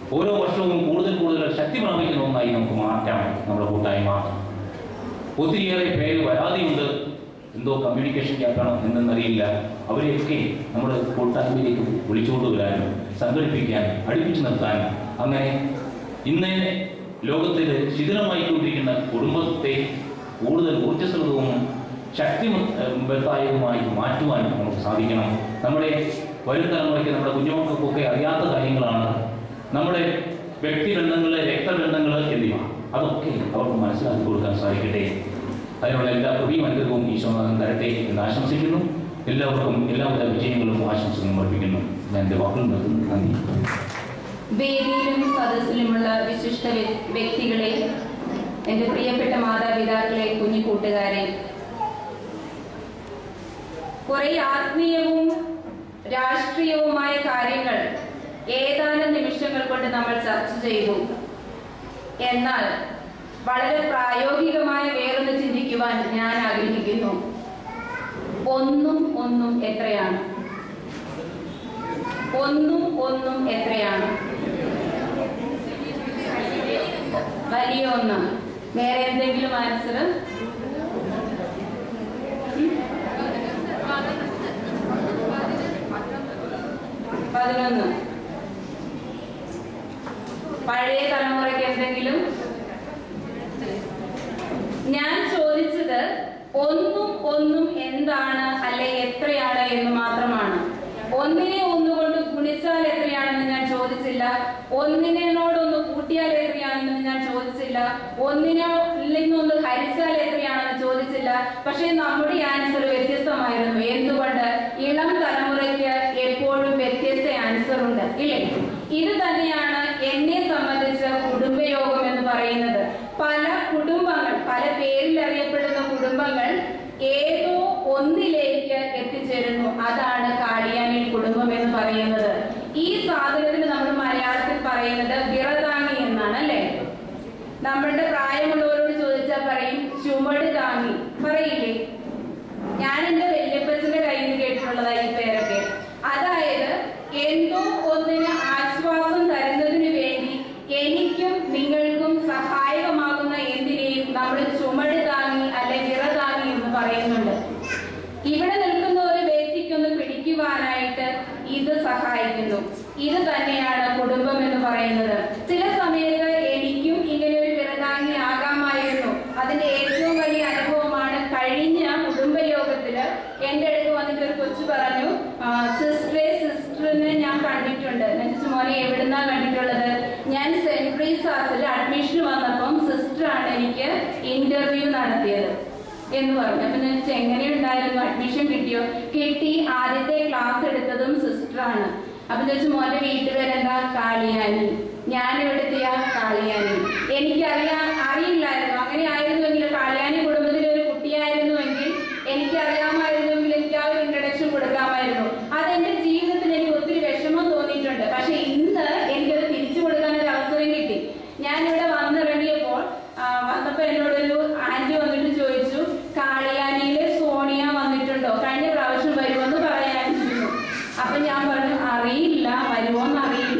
ഓരോ വർഷവും കൂടുതൽ കൂടുതൽ ശക്തി പ്രാപിക്കുന്ന ഒന്നായി നമുക്ക് മാറ്റാം നമ്മുടെ കൂട്ടായ്മ ഒത്തിരിയേറെ പേര് പരാതിയുണ്ട് എന്തോ കമ്മ്യൂണിക്കേഷൻ ഗ്യാപ്പാണോ എന്തെന്നറിയില്ല അവരെയൊക്കെ നമ്മുടെ കൂട്ടായ്മയിലേക്ക് വിളിച്ചുകൊണ്ട് വരാനും സംഘടിപ്പിക്കാനും അടുപ്പിച്ചു നിർത്താനും അങ്ങനെ ഇന്ന് ലോകത്തിൽ ശിഥിലമായിക്കൊണ്ടിരിക്കുന്ന കുടുംബത്തെ കൂടുതൽ ഊർജ്ജസ്വലതവും ശക്തിമത്തായതുമായി മാറ്റുവാനും നമുക്ക് സാധിക്കണം നമ്മുടെ വരും തലമുറയ്ക്ക് നമ്മുടെ കുഞ്ഞുമക്കൾക്കൊക്കെ അറിയാത്ത കാര്യങ്ങളാണ് നമ്മുടെ വ്യക്തിബന്ധങ്ങൾ രക്തബന്ധങ്ങൾ എന്നിവ അതൊക്കെ അവർക്ക് മനസ്സിലാക്കി കൊടുക്കാൻ സാധിക്കട്ടെ അതിനുള്ള എല്ലാ കൃപയും അനുഗ്രഹവും ഈശോനാഥൻ തരട്ടെ എന്ന് ആശംസിക്കുന്നു എല്ലാവർക്കും എല്ലാവിധ വിജയങ്ങളും ആശംസകളും അർപ്പിക്കുന്നു ഞാൻ എൻ്റെ വാക്കുകൾ നിർത്തുന്നു നന്ദി വേദിയിലും സദസ്സിലുമുള്ള വിശിഷ്ട വ്യ- വ്യക്തികളെ എൻ്റെ പ്രിയപ്പെട്ട മാതാപിതാക്കളെ കുഞ്ഞു കൂട്ടുകാരെ കുറെ ആത്മീയവും രാഷ്ട്രീയവുമായ കാര്യങ്ങൾ ഏതാനും നിമിഷങ്ങൾ കൊണ്ട് നമ്മൾ ചർച്ച ചെയ്തു എന്നാൽ വളരെ പ്രായോഗികമായ വേറൊന്ന് ചിന്തിക്കുവാൻ ഞാൻ ആഗ്രഹിക്കുന്നു ഒന്നും ഒന്നും എത്രയാണ് ഒന്നും ഒന്നും എത്രയാണ് വലിയ ഒന്ന് വേറെ എന്തെങ്കിലും ആൻസർ പതിനൊന്ന് പഴയ തലമുറയ്ക്ക് എന്തെങ്കിലും ഞാൻ ചോദിച്ചത് ഒന്നും ഒന്നും എന്താണ് അല്ലെ എത്രയാണ് എന്ന് മാത്രമാണ് ഒന്നിനെ ഒന്നുകൊണ്ട് ഗുണിച്ചാൽ എത്രയാണെന്ന് ഞാൻ ചോദിച്ചില്ല ഒന്നിനോടൊന്ന് കൂട്ടിയാൽ എത്രയാണെന്ന് ഞാൻ ചോദിച്ചില്ല ഒന്നിനോ നിന്നൊന്ന് ഹരിച്ചാൽ എത്രയാണെന്ന് ചോദിച്ചില്ല പക്ഷേ നമ്മുടെ ആൻസർ വ്യത്യസ്തമായിരുന്നു എന്തുകൊണ്ട് ഇളം തലമുറയ്ക്ക് എപ്പോഴും വ്യത്യസ്ത ആൻസർ ഉണ്ട് ഇല്ലേ ഇത് തന്നെയാണ് എന്നെ സംബന്ധിച്ച് കുടുംബയോഗം എന്ന് പറയുന്നത് പല കുടുംബങ്ങൾ പല പേരിൽ അറിയപ്പെടുന്ന കുടുംബങ്ങൾ ഏതോ ഒന്നിലേക്ക് എത്തിച്ചേരുന്നു അതാണ് കാളിയാനിൽ കുടുംബം എന്ന് പറയുന്നത് ഈ സാധനത്തിന് നമ്മൾ മലയാളത്തിൽ പറയുന്നത് വിറതാങ്ങി എന്നാണ് അല്ലേ നമ്മളുടെ പ്രായമുള്ളവരോട് ചോദിച്ചാൽ പറയും ചുമട് താങ്ങി പറയില്ലേ ഞാൻ എന്റെ വല്യപ്പച്ചന്റെ കയ്യിൽ നിന്ന് കേട്ടിട്ടുള്ളതായി ഈ പേരൊക്കെ അതായത് എന്തോ ഒന്നിന് ആശ്വാസം തരുന്നതിന് വേണ്ടി എനിക്കും നിങ്ങൾക്കും സഹായകമാകുന്ന എന്തിനേയും നമ്മൾ ചുമട് താങ്ങി അല്ലെ വിറ താങ്ങി എന്ന് പറയുന്നുണ്ട് ഇവിടെ നിൽക്കുന്ന ഒരു വ്യക്തിക്കൊന്ന് പിടിക്കുവാനായിട്ട് ഇത് സഹായിക്കുന്നു ഇത് തന്നെയാണ് കുടുംബം എന്ന് പറയുന്നത് ചില സമയത്ത് എനിക്കും ഇങ്ങനെ ഒരു പിറതാങ്ങി ആകാമായിരുന്നു അതിന്റെ ഏറ്റവും വലിയ അനുഭവമാണ് കഴിഞ്ഞ കുടുംബയോഗത്തില് എന്റെ അടുത്ത് വന്നിട്ട് ഒരു കൊച്ചു പറഞ്ഞു സിസ്റ്ററെ സിസ്റ്ററിനെ ഞാൻ കണ്ടിട്ടുണ്ട് ഞാൻ ചോദിച്ചു മോനെ എവിടുന്നാ കണ്ടിട്ടുള്ളത് ഞാൻ സെന്റ് ഫ്രീസാസിൽ അഡ്മിഷൻ വന്നപ്പം സിസ്റ്ററാണ് എനിക്ക് ഇന്റർവ്യൂ നടത്തിയത് എന്ന് പറഞ്ഞു അപ്പൊ ഞാൻ ചോദിച്ചു എങ്ങനെയുണ്ടായിരുന്നു അഡ്മിഷൻ കിട്ടിയോ കിട്ടി ആദ്യത്തെ ക്ലാസ് എടുത്തതും സിസ്റ്ററാണ് അപ്പൊ ചോദിച്ചു മോന്റെ വീട്ടുപേരെന്താ കാളിയാനി ഞാൻ എവിടുത്തെയാ കാളിയാനി എനിക്കറിയാൻ അറിയില്ലായിരുന്നു അങ്ങനെ ആയിരുന്നുവെങ്കിൽ കാളിയാനി കുടുംബത്തിലെ ഒരു കുട്ടിയായിരുന്നുവെങ്കിൽ എനിക്കറിയാമായിരുന്നുവെങ്കിൽ എനിക്ക് ആ ഒരു ഇൻട്രഡക്ഷൻ കൊടുക്കാമായിരുന്നു അത് എന്റെ ജീവിതത്തിൽ എനിക്ക് ഒത്തിരി വിഷമം തോന്നിയിട്ടുണ്ട് പക്ഷെ ഇന്ന് എനിക്കത് തിരിച്ചു കൊടുക്കാൻ ഒരു അവസരം കിട്ടി ഞാൻ ഇവിടെ വന്നിറങ്ങിയപ്പോൾ ആ, വന്നപ്പോ എന്നോടൊരു ആന്റി വന്നിട്ട് ചോദിച്ചു കാളിയാനിയിലെ സോണിയ വന്നിട്ടുണ്ടോ കഴിഞ്ഞ പ്രാവശ്യം വരുമെന്ന് പറയാനിരുന്നു അപ്പൊ ഞാൻ പറഞ്ഞു അറിയില്ല വരുമോന്ന് അറിയില്ല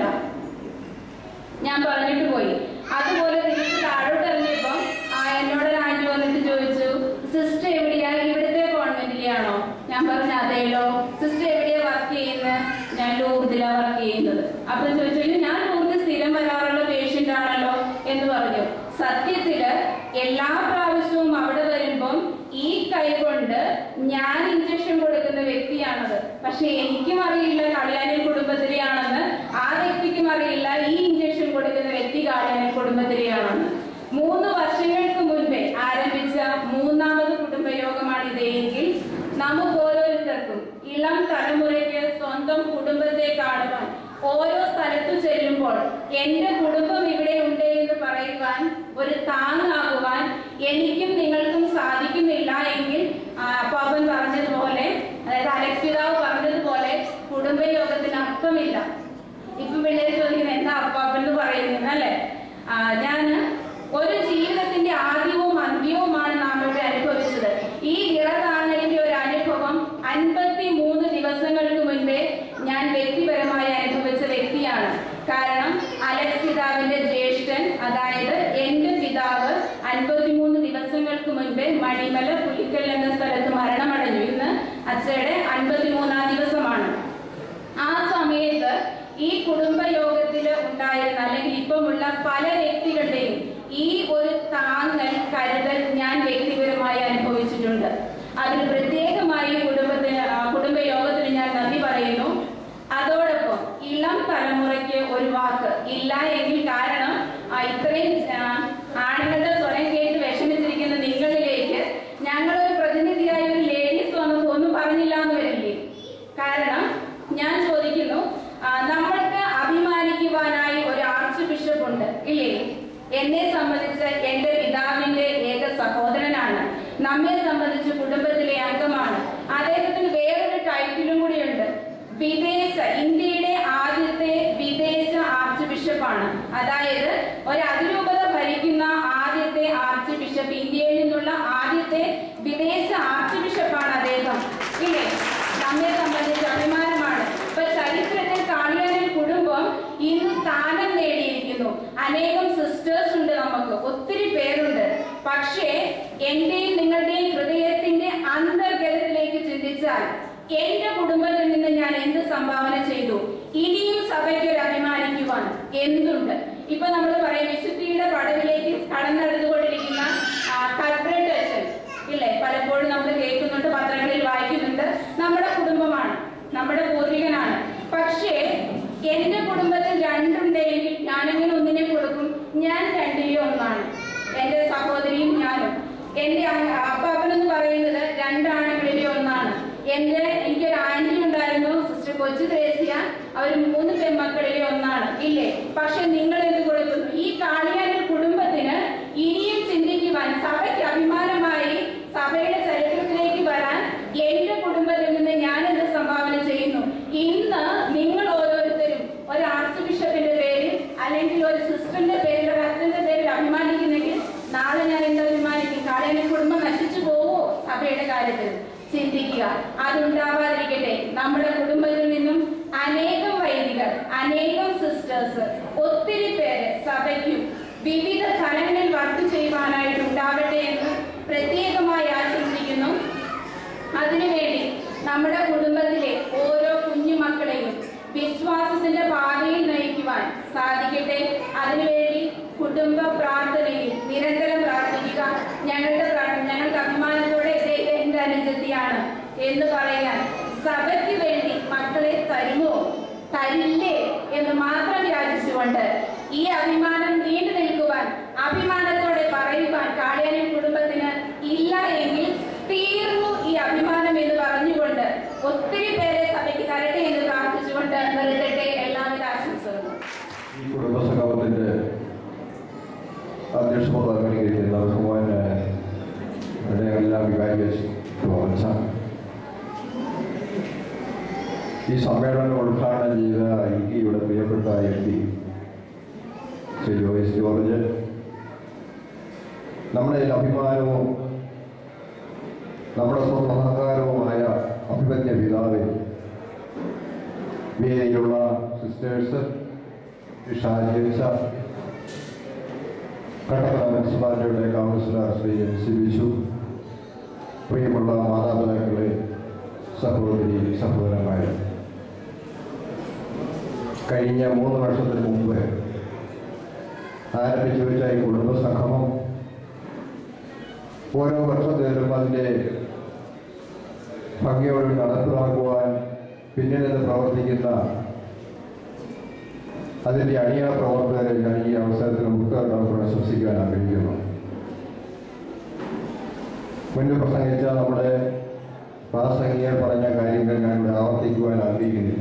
ഞാൻ പറഞ്ഞിട്ട് പോയി അതുപോലെ തിരിച്ച് താഴോട്ട് ഇറങ്ങിയപ്പം ആ എന്നോട് ഒരു ആന്റി വന്നിട്ട് ചോദിച്ചു സിസ്റ്റർ എവിടെയാ ഇവിടുത്തെ കോൺവെന്റിലെയാണോ ഞാൻ പറഞ്ഞു അതേലോ സിസ്റ്റർ എവിടെയാ വർക്ക് ചെയ്യുന്നത് ഞാൻ ലൂർദിലാ വർക്ക് ചെയ്യുന്നത് അപ്പൊ ചോദിച്ചു "അയ്യോ, ഞാൻ ലൂർദ് സ്ഥിരം വരാറുള്ള പേഷ്യന്റ് ആണല്ലോ എന്ന് പറഞ്ഞു സത്യത്തില് എല്ലാ പ്രാവശ്യവും അവിടെ വരുമ്പം ഈ കൈ കൊണ്ട് ഞാൻ ഇഞ്ചക്ഷൻ കൊടുക്കുന്ന വ്യക്തിയാണത് പക്ഷെ എനിക്കും അറിയില്ല കളിയാനി കുടുംബത്തിലെയാണെന്ന് ആ വ്യക്തിക്കും അറിയില്ല ഈ ഇഞ്ചക്ഷൻ കൊടുക്കുന്ന വ്യക്തി കാളിയാനി കുടുംബത്തിലെയാണെന്ന് മൂന്ന് വർഷങ്ങൾക്ക് മുൻപേ ആരംഭിച്ച മൂന്നാമത് കുടുംബയോഗമാണ് ഇതെങ്കിൽ നമുക്ക് ഓരോരുത്തർക്കും ഇളം തലമുറയ്ക്ക് സ്വന്തം കുടുംബത്തെ കാണുവാൻ ഓരോ സ്ഥലത്തു ചെല്ലുമ്പോൾ എന്റെ കുടുംബം ഇവിടെ ഉണ്ട് എന്ന് പറയുവാൻ ഒരു താങ്ങാകുവാൻ എനിക്കും നിങ്ങൾക്കും സാധിക്കുന്നില്ല എങ്കിൽ ആ, പവൻ പറഞ്ഞതുപോലെ അതായത് അലക്സ് പിതാവ് പറഞ്ഞതുപോലെ കുടുംബയോഗത്തിന് അർത്ഥമില്ല ഇപ്പൊ പിള്ളേർ ചോദിക്കുന്നത് എന്താ അപ്പാപ്പൻ എന്ന് പറയുന്നത് അല്ലെ ഞാൻ ഒരു ജീവിതത്തിന്റെ ആദ്യവും അന്ത്യവുമാണ് നാം ഇവിടെ അനുഭവിച്ചത് ഈ വിറതാങ്ങലിന്റെ ഒരു അനുഭവം അൻപത്തി മൂന്ന് ദിവസങ്ങൾക്ക് മുൻപേ ഞാൻ വ്യക്തിപരമായി അനുഭവിച്ച വ്യക്തിയാണ് കാരണം അലക്സ് കുടുംബയോഗത്തിൽ ഉണ്ടായിരുന്ന അല്ലെങ്കിൽ ഇപ്പമുള്ള പല വ്യക്തികളുടെയും ഈ ഒരു താങ്ങൽ കരുതൽ ഞാൻ വ്യക്തിപരമായി അനുഭവിച്ചിട്ടുണ്ട് അതിന് പ്രത്യേകമായി കുടുംബത്തിന് ആ, കുടുംബയോഗത്തിന് ഞാൻ നന്ദി പറയുന്നു അതോടൊപ്പം ഇളം തലമുറയ്ക്ക് ഒരു വാക്ക് ഇല്ല എങ്കിൽ കാരണം ആ, ഇത്രയും ആ, ആണുങ്ങളുടെ സ്വരം കേട്ട് വിഷമിച്ചിരിക്കുന്ന നിങ്ങളിലേക്ക് ഞങ്ങളൊരു പ്രതിനിധിയായ ഒരു ലേഡീസ് വന്നപ്പോൾ ഒന്നും പറഞ്ഞില്ല എന്ന് വരില്ലേ കാരണം ഞാൻ ചോദിക്കുന്നു ആ, നമ്മൾക്ക് അഭിമാനിക്കുവാനായി ഒരു ആർച്ച് ബിഷപ്പ് ഉണ്ട് ഇല്ലേ എന്നെ സംബന്ധിച്ച് എന്റെ പിതാവിന്റെ ഏക സഹോദരനാണ് നമ്മെ സംബന്ധിച്ച് കുടുംബത്തിലെ അംഗമാണ് അദ്ദേഹത്തിന് വേറൊരു ടൈറ്റിലും കൂടിയുണ്ട് വിദേശ ഇന്ത്യയുടെ ആദ്യത്തെ വിദേശ ആർച്ച് ബിഷപ്പാണ് അതായത് ഒരു അതിരൂപത ഭരിക്കുന്ന ആദ്യത്തെ ആർച്ച് ബിഷപ്പ് ഇന്ത്യയിൽ നിന്നുള്ള ആദ്യത്തെ വിദേശ ആർച്ച് ബിഷപ്പാണ് അദ്ദേഹം ഇല്ലേ നമ്മെ സംബന്ധിച്ച് അഭിമാനമാണ് ഇപ്പൊ ചരിത്രത്തിൽ കാളിയാനിൽ കുടുംബം ഇന്ന് സ്ഥാനം നേടിയിരിക്കുന്നു അനേകം സിസ്റ്റേഴ്സ് ഉണ്ട് നമുക്ക് ഒത്തിരി പേരുണ്ട് പക്ഷേ എന്റെയും നിങ്ങളുടെയും ഹൃദയത്തിന്റെ അന്തർഗതത്തിലേക്ക് ചിന്തിച്ചാൽ എന്റെ കുടുംബത്തിൽ നിന്ന് ഞാൻ എന്ത് സംഭാവന ചെയ്തു ഇനിയും സഭയ്ക്ക് ഒരു അഭിമാനിക്കുവാൻ എന്തുണ്ട് ഇപ്പൊ നമ്മൾ പറയും വിശുദ്ധിയുടെ പടവിലേക്ക് കടന്നെടുത്തുകൊണ്ടിരിക്കുന്ന കൽബ്രഡ് അച്ഛൻ ഇല്ലേ പലപ്പോഴും നമ്മൾ കേൾക്കുന്നുണ്ട് പത്രങ്ങളിൽ വായിക്കുന്നുണ്ട് നമ്മുടെ കുടുംബമാണ് നമ്മുടെ പൂർവികനാണ് പക്ഷേ എന്റെ കുടുംബത്തിൽ രണ്ടുണ്ടെങ്കിൽ ഞാനെങ്ങനെ ഒന്നിനെ കൊടുക്കും ഞാൻ രണ്ടിലെ ഒന്നാണ് എന്റെ സഹോദരിയും ഞാനും എന്റെ അ- അപ്പാപ്പനെന്ന് പറയുന്നത് രണ്ടാണുങ്ങളിലെ ഒന്നാണ് എന്റെ എനിക്കൊരു ആന്റി ഉണ്ടായിരുന്നു സിസ്റ്റർ കൊച്ചു ത്രേസ്യ അവർ മൂന്ന് പെൺമക്കളിലെ ഒന്നാണ് ഇല്ലേ പക്ഷെ നിങ്ങൾ എന്ത് കൊടുക്കുന്നു ഈ കാളിയാനിൽ കുടുംബത്തിന് ഇനിയും ചിന്തിക്കുവാൻ സഭയ്ക്ക് അഭിമാനമായി സഭയുടെ ചരിത്രത്തിലേക്ക് വരാൻ എന്റെ കുടുംബത്തിൽ നിന്ന് ഞാൻ എന്ത് സംഭാവന ചെയ്യുന്നു ഇന്ന് നിങ്ങൾ ഓരോരുത്തരും ഒരു ആർച്ച് ബിഷപ്പിന്റെ പേരിൽ അല്ലെങ്കിൽ ഒരു സിസ്റ്ററിന്റെ പേരിൽ ഒരു അച്ഛന്റെ പേരിൽ അഭിമാനിക്കുന്നെങ്കിൽ നാളെ ഞാൻ എന്ത് അഭിമാനിക്കും കാളിയാനി കുടുംബം നശിച്ചു പോവോ സഭയുടെ കാര്യത്തിൽ ചിന്തിക്കുക അതുണ്ടാവാതിരിക്കട്ടെ നമ്മുടെ കുടുംബത്തിൽ നിന്നും അനേകം വൈദികർ അനേകം സിസ്റ്റേഴ്സ് ഒത്തിരി പേര് സഭയ്ക്കും വിവിധ തലങ്ങളിൽ വർക്ക് ചെയ്യുവാനായിട്ട് ഉണ്ടാവട്ടെ എന്ന് പ്രത്യേകമായി ആശംസിക്കുന്നു അതിനുവേണ്ടി നമ്മുടെ കുടുംബത്തിലെ ഓരോ കുഞ്ഞു മക്കളെയും വിശ്വാസത്തിന്റെ പാതയിൽ നയിക്കുവാൻ സാധിക്കട്ടെ അതിനുവേണ്ടി കുടുംബ പ്രാർത്ഥനയിൽ നിരന്തരം പ്രാർത്ഥിക്കുക ഞങ്ങളുടെ പ്രാർത്ഥന ഞങ്ങൾക്ക് അഭിമാനത്തോടെ ഇത് എന്റെ അനുജത്തിയാണ് എന്ന് പറയാൻ സഭയ്ക്ക് വേണ്ടി മക്കളെ തരുമോ തരില്ലേ എന്ന് മാത്രം യാചിച്ചുകൊണ്ട് ഈ അഭിമാനം നീണ്ടു നിൽക്കുവാൻ അഭിമാനത്തോടെ പറയുവാൻ കാളിയാനി കുടുംബത്തിന് ഇല്ല എങ്കിൽ തീർന്നു ഈ അഭിമാനം എന്ന് പറഞ്ഞുകൊണ്ട് ഒത്തിരി പേരെ സഭയ്ക്ക് തരട്ടെ എന്ന് പ്രാർത്ഥിച്ചുകൊണ്ട് നിർത്തട്ടെ എല്ലാവിധ ആശംസകളും ഈ കുടുംബസംഗമത്തിന്റെ അധ്യക്ഷപദം അലങ്കരിക്കുന്ന ബഹുമാനായ ഇടയെല്ലാം വികാരിച്ച് തോമച്ച ഈ സമ്മേളനം ഉദ്ഘാടനം ചെയ്ത ഇടുക്കിയുടെ പ്രിയപ്പെട്ട എം പി ശ്രീ ജോയിസ് ജോർജ് നമ്മുടെ ഈ അഭിമാനവും നമ്മുടെ സ്വന്തം അഹങ്കാരവുമായ അഭിമന്യ പിതാവ് വേദിയിലുള്ള സിസ്റ്റേഴ്സ് ഷാജിച്ച കട്ടപ്പന മുനിസിപ്പാലിറ്റിയുടെ councillor Shri M C Vishu പ്രിയമുള്ള മാതാപിതാക്കളെ സഹോദരി സഹോദരന്മാരെ കഴിഞ്ഞ മൂന്ന് വർഷത്തിന് മുമ്പ് ആരംഭിച്ചു വെച്ച ഈ കുടുംബ സംഗമം ഓരോ വർഷത്തേലും അതിൻ്റെ ഭംഗിയോട് നടപ്പിലാക്കുവാൻ പിന്നിൽ നിന്ന് പ്രവർത്തിക്കുന്ന അതിൻ്റെ അണിയറ പ്രവർത്തകരെ ഞാൻ ഈ അവസരത്തിൽ നമുക്ക് പ്രശംസിക്കാൻ ആഗ്രഹിക്കുന്നു മുൻപ് പ്രസംഗിച്ച നമ്മുടെ പ്രാസംഗികർ പറഞ്ഞ കാര്യങ്ങൾ ഞാൻ ഇവിടെ ആവർത്തിക്കുവാൻ ആഗ്രഹിക്കുന്നില്ല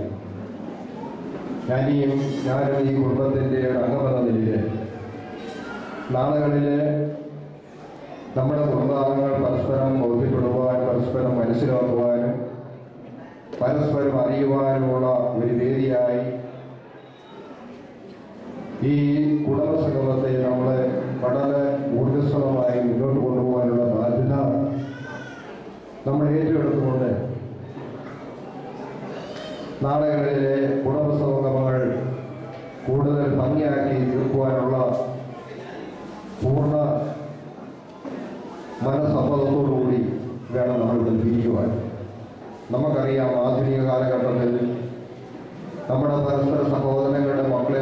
ഞാനീ ഞാനും ഈ കുടുംബത്തിൻ്റെ ഒരു അംഗമെന്ന നിലയിൽ നാളുകളിൽ നമ്മുടെ കുടുംബാംഗങ്ങൾ പരസ്പരം ബോധ്യപ്പെടുവാൻ പരസ്പരം മനസ്സിലാക്കുവാനും പരസ്പരം അറിയുവാനുമുള്ള ഒരു വേദിയായി ഈ കുടുംബസംഗമത്തെ നമ്മളെ വളരെ ഊർജ്ജസ്വലമായി മുന്നോട്ട് കൊണ്ടുപോകാനുള്ള ബാധ്യത നമ്മൾ ഏറ്റെടുത്തുകൊണ്ട് നാളുകളിലെ കുടുംബസംഗമങ്ങൾ കൂടുതൽ ഭംഗിയാക്കി തീർക്കുവാനുള്ള പൂർണ്ണ മനസ്സമ്മതത്തോടുകൂടി വേണം നമ്മളിവിടെ തിരിക്കുവാൻ നമുക്കറിയാം ആധുനിക കാലഘട്ടത്തിൽ നമ്മുടെ പരസ്പര സഹോദരങ്ങളുടെ മക്കളെ